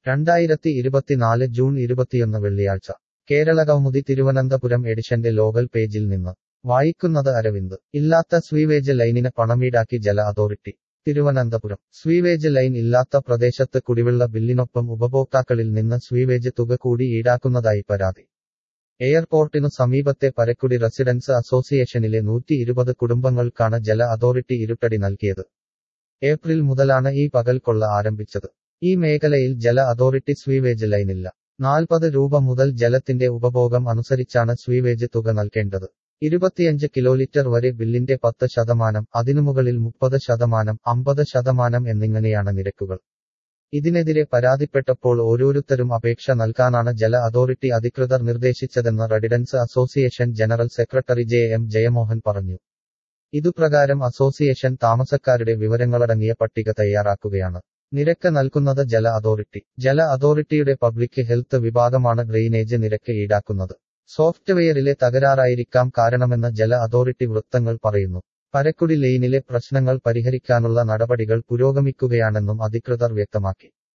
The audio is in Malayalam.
രണ്ടായിരത്തി ഇരുപത്തിനാല് ജൂൺ ഇരുപത്തിയൊന്ന് വെള്ളിയാഴ്ച കേരള കൗമുദി തിരുവനന്തപുരം എഡിഷന്റെ ലോകൽ പേജിൽ നിന്ന് വായിക്കുന്നത് അരവിന്ദ് ഇല്ലാത്ത സ്വീവേജ് ലൈനിന് പണമീടാക്കി ജല അതോറിറ്റി തിരുവനന്തപുരം സ്വീവേജ് ലൈൻ ഇല്ലാത്ത പ്രദേശത്ത് കുടിവെള്ള ബില്ലിനൊപ്പം ഉപഭോക്താക്കളിൽ നിന്ന് സ്വീവേജ് തുക കൂടി ഈടാക്കുന്നതായി പരാതി എയർപോർട്ടിനു സമീപത്തെ പരക്കുടി റെസിഡൻസ് അസോസിയേഷനിലെ നൂറ്റി ഇരുപത് കുടുംബങ്ങൾക്കാണ് ജല അതോറിറ്റി ഇരുട്ടടി നൽകിയത് ഏപ്രിൽ മുതലാണ് ഈ പകൽ കൊള്ള ആരംഭിച്ചത് ഈ മേഖലയിൽ ജല അതോറിറ്റി സ്വീവേജ് ലൈനില്ല നാൽപ്പത് രൂപ മുതൽ ജലത്തിന്റെ ഉപഭോഗം അനുസരിച്ചാണ് സ്വീവേജ് തുക നൽകേണ്ടത് ഇരുപത്തിയഞ്ച് കിലോലിറ്റർ വരെ ബില്ലിന്റെ പത്ത് ശതമാനം അതിനുമുകളിൽ മുപ്പത് ശതമാനം അമ്പത് ശതമാനം എന്നിങ്ങനെയാണ് നിരക്കുകൾ ഇതിനെതിരെ പരാതിപ്പെട്ടപ്പോൾ ഓരോരുത്തരും അപേക്ഷ നൽകാനാണ് ജല അതോറിറ്റി അധികൃതർ നിർദ്ദേശിച്ചതെന്ന് residents association general secretary J M Jayamohan പറഞ്ഞു ഇതുപ്രകാരം അസോസിയേഷൻ താമസക്കാരുടെ വിവരങ്ങളടങ്ങിയ പട്ടിക തയ്യാറാക്കുകയാണ് നിരക്ക് നൽകുന്നത് ജല അതോറിറ്റി ജല അതോറിറ്റിയുടെ പബ്ലിക് ഹെൽത്ത് വിഭാഗമാണ് ഡ്രെയിനേജ് നിരക്ക് ഈടാക്കുന്നത് സോഫ്റ്റ്വെയറിലെ തകരാറായിരിക്കാം കാരണമെന്ന് ജല അതോറിറ്റി വൃത്തങ്ങൾ പറയുന്നു പരക്കുടി ലൈനിലെ പ്രശ്നങ്ങൾ പരിഹരിക്കാനുള്ള നടപടികൾ പുരോഗമിക്കുകയാണെന്നും അധികൃതർ വ്യക്തമാക്കി